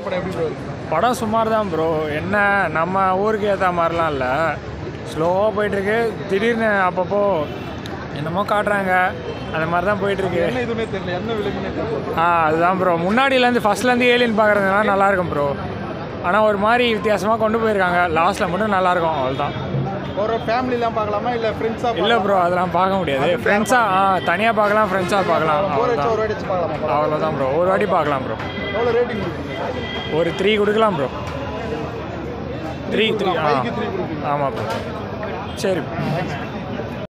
படம் எப்படி ப்ரோ இருக்கு படம் சுமார் தான் ப்ரோ என்ன நம்ம ஊருக்கு ஏற்ற மாதிரிலாம் இல்லை ஸ்லோவாக போயிட்டுருக்கு திடீர்னு அப்பப்போ என்னமோ காட்டுறாங்க அந்த மாதிரி தான் போயிட்டுருக்கு என்ன இதுவுமே தெரியல என்ன விலங்குனே தெரியல ஆ அதுதான் ப்ரோ முன்னாடியிலேருந்து ஃபஸ்ட்லேருந்து ஏலியன் பார்க்குறதுனால நல்லாயிருக்கும் ப்ரோ ஆனால் ஒரு மாதிரி வித்தியாசமாக கொண்டு போயிருக்காங்க லாஸ்ட்டில் மட்டும் நல்லாயிருக்கும் அவ்வளோதான் ஒரு ஃபேமிலிலாம் பார்க்கலாமா இல்லை ஃப்ரெண்ட்ஸாக இல்லை ப்ரோ அதெல்லாம் பார்க்க முடியாது ஃப்ரெண்ட்ஸாக ஆ தனியாக பார்க்கலாம் ஃப்ரெண்ட்ஸாக பார்க்கலாம் போர் வச்சு அவ்வளோதான் ஒரு வாட்டி வச்சு பார்க்கலாமா படம் அவ்வளோதான் ப்ரோ ஒரு வாட்டி பார்க்கலாம் ப்ரோ எவ்வளோ ரேட்டிங் கொடுக்குறீங்க ஒரு த்ரீ கொடுக்கலாம் ப்ரோ த்ரீ த்ரீ ஆ ஃபைவ்க்கு த்ரீ கொடுக்குறீங்க ஆமாம் ப்ரோ சரி